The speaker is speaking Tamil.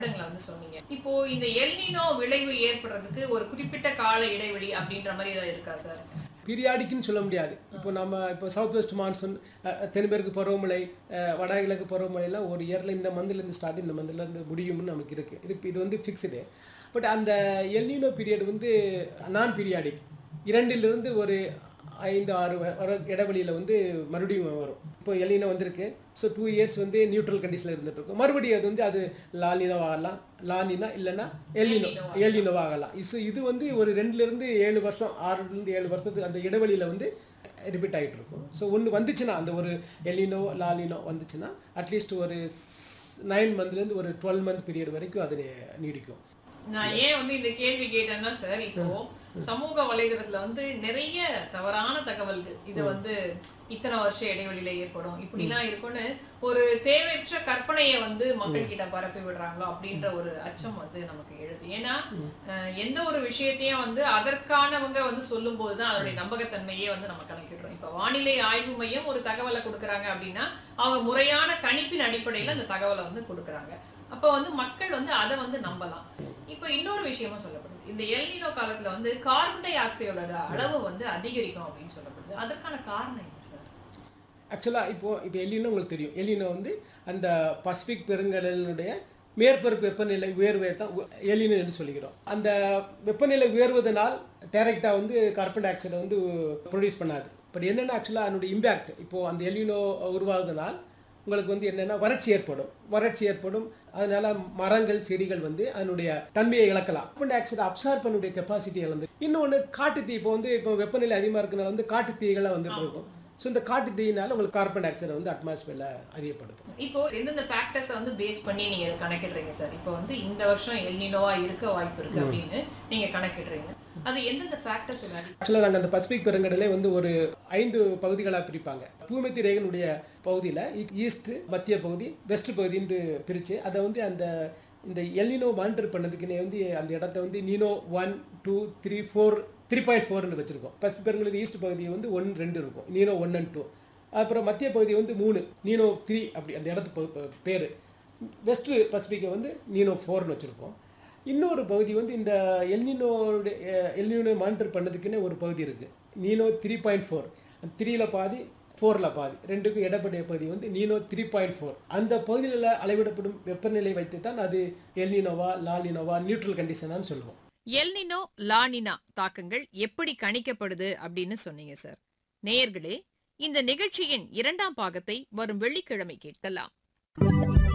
வருடங்களை வந்து சொன்னீங்க இப்போ இந்த எல்னினோ விளைவு ஏற்படுறதுக்கு ஒரு குறிப்பிட்ட கால இடைவெளி அப்படின்ற மாதிரி ஏதாவது இருக்கா சார் பீரியாடிக்குன்னு சொல்ல முடியாது இப்போ நம்ம இப்போ சவுத் வெஸ்ட் மான்சூன் தென்மேற்கு பருவமழை அஹ், வடகிழக்கு பருவமழைலாம் ஒரு இயரில் இந்த மந்த்லேருந்து ஸ்டார்ட் இந்த மந்த்லேருந்து முடியும்னு நமக்கு இருக்குது இது இது வந்து ஃபிக்ஸ்டு பட் அந்த எல்னினோ பீரியட் வந்து நான் பீரியாடிக் இரண்டிலிருந்து ஒரு ஐந்து ஆறு வ- வர இடைவெளியில் வந்து மறுபடியும் வரும் இப்போ எல்னினோ வந்திருக்கு ஸோ டூ இயர்ஸ் வந்து நியூட்ரல் கண்டிஷனில் இருந்துட்டு இருக்கும் மறுபடியும் அது வந்து அது லாலினோ ஆகலாம் லானினா இல்லைன்னா எல்லினோ எல்லினோ ஆகலாம் இஸ் இது வந்து ஒரு ரெண்டுலேருந்து ஏழு வருஷம் ஆறுலேருந்து ஏழு வருஷத்துக்கு அந்த இடைவெளியில் வந்து ரிப்பீட் ஆகிட்டு இருக்கும் ஸோ ஒன்று வந்துச்சுன்னா அந்த ஒரு எல்லினோ லாலினோ வந்துச்சுன்னா அட்லீஸ்ட் ஒரு நைன் மந்த்லேருந்து ஒரு டுவெல் மந்த் பீரியட் வரைக்கும் அது நீடிக்கும் நான் ஏன் வந்து இந்த கேள்வி கேட்டேன்னா சார் இப்போ சமூக வலைதளத்துல வந்து நிறைய தவறான தகவல்கள் இது வந்து இத்தனை வருஷ இடைவெளியில ஏற்படும் இப்படிலாம் இருக்கும்னு ஒரு தேவையற்ற கற்பனையை வந்து மக்கள் கிட்ட பரப்பி விடுறாங்களோ அப்படின்ற ஒரு அச்சம் வந்து நமக்கு எழுது ஏன்னா அஹ், எந்த ஒரு விஷயத்தையும் வந்து அதற்கானவங்க வந்து சொல்லும் போதுதான் அதனுடைய நம்பகத்தன்மையே வந்து நம்ம கணக்கிடுறோம் இப்ப வானிலை ஆய்வு மையம் ஒரு தகவலை கொடுக்குறாங்க அப்படின்னா அவங்க முறையான கணிப்பின் அடிப்படையில அந்த தகவலை வந்து கொடுக்குறாங்க அப்ப வந்து மக்கள் வந்து அதை வந்து நம்பலாம் இப்போ இன்னொரு விஷயமும் சொல்லப்படுது இந்த எல்னினோ காலத்துல வந்து கார்பன் டை ஆக்சைடோட அளவு வந்து அதிகரிக்கும் அப்படின்னு சொல்லப்படுது அதற்கான காரணம் என்ன சார் ஆக்சுவலாக இப்போ இப்போ எலினோ உங்களுக்கு தெரியும் எலினோ வந்து அந்த பசிபிக் பெருங்கடலினுடைய மேற்பரப்பு வெப்பநிலை உயர்வை தான் எலினோ என்று சொல்லிக்கிறோம் அந்த வெப்பநிலை உயர்வதனால் டைரெக்டாக வந்து கார்பன் டை ஆக்சைடை வந்து ப்ரொடியூஸ் பண்ணாது பட் என்னென்னா ஆக்சுவலாக அதனுடைய இம்பேக்ட் இப்போது அந்த எலினோ உருவாகுதனால் உங்களுக்கு வந்து என்னென்னா வறட்சி ஏற்படும் வறட்சி ஏற்படும் அதனால மரங்கள் செடிகள் வந்து அதனுடைய தன்மையை இழக்கலாம் கார்பன் டை ஆக்சைடை அப்சார்ப் பண்ணக்கூடிய கெப்பாசிட்டி இழந்து இன்னொன்று காட்டுத்தீ இப்போ வந்து இப்போ வெப்பநிலை அதிகமாக இருக்கனால வந்து காட்டுத்தீகளாக வந்துட்டு இருக்கும் ஸோ இந்த காட்டு தீயினால உங்களுக்கு கார்பன் டை ஆக்சைடை வந்து அட்மாஸ்பியரில் அதிகப்படுத்தும் இப்போ எந்தெந்த ஃபேக்டர்ஸை வந்து பேஸ் பண்ணி நீங்க இதை கணக்கிடுறீங்க சார் இப்போ வந்து இந்த வருஷம் எல்னினோவா இருக்க வாய்ப்பு இருக்கு அப்படின்னு நீங்க கணக்கிடுறீங்க அது எந்தெந்த ஃபேக்டர்ஸ் விளையாடி ஆக்சுவலாக நாங்கள் அந்த பசிபிக் பெருங்கடலே வந்து ஒரு ஐந்து பகுதிகளாக பிரிப்பாங்க பூமத்தி ரேகனுடைய பகுதியில் ஈஸ்ட் மத்திய பகுதி வெஸ்ட் பகுதின்னு பிரித்து அதை வந்து அந்த இந்த எல்னினோ மானிட்டர் பண்ணதுக்குன்னே வந்து அந்த இடத்த வந்து Nino one two three four three point ஃபோர்னு வச்சுருக்கோம் பசிபிக் பெருங்கடல் ஈஸ்ட் பகுதி வந்து ஒன் ரெண்டு இருக்கும் நீனோ ஒன் அண்ட் டூ அப்புறம் மத்திய பகுதி வந்து மூணு நீனோ த்ரீ அப்படி அந்த இடத்து பேர் வெஸ்ட் பசிபிக்கை வந்து நீனோ ஃபோர்னு வச்சுருக்கோம் இன்னொரு பகுதி வந்து இந்த எல்னினோடைய எல்னினோ மானிட்டர் பண்ணதுக்குன்னே ஒரு பகுதி இருக்குது நீனோ த்ரீ பாயிண்ட் ஃபோர் த்ரீயில் பாதி ஃபோரில் பாதி ரெண்டுக்கும் இடப்படைய பகுதி வந்து நீனோ த்ரீ பாயிண்ட் ஃபோர் அந்த பகுதியில் அளவிடப்படும் வெப்பநிலை வைத்து தான் அது எல்னினோவா லாலினோவா நியூட்ரல் கண்டிஷனான்னு சொல்லுவோம் எல்னினோ லானினா தாக்கங்கள் எப்படி கணிக்கப்படுது அப்படின்னு சொன்னீங்க சார் நேயர்களே இந்த நிகழ்ச்சியின் இரண்டாம் பாகத்தை வரும் வெள்ளிக்கிழமை கேட்கலாம்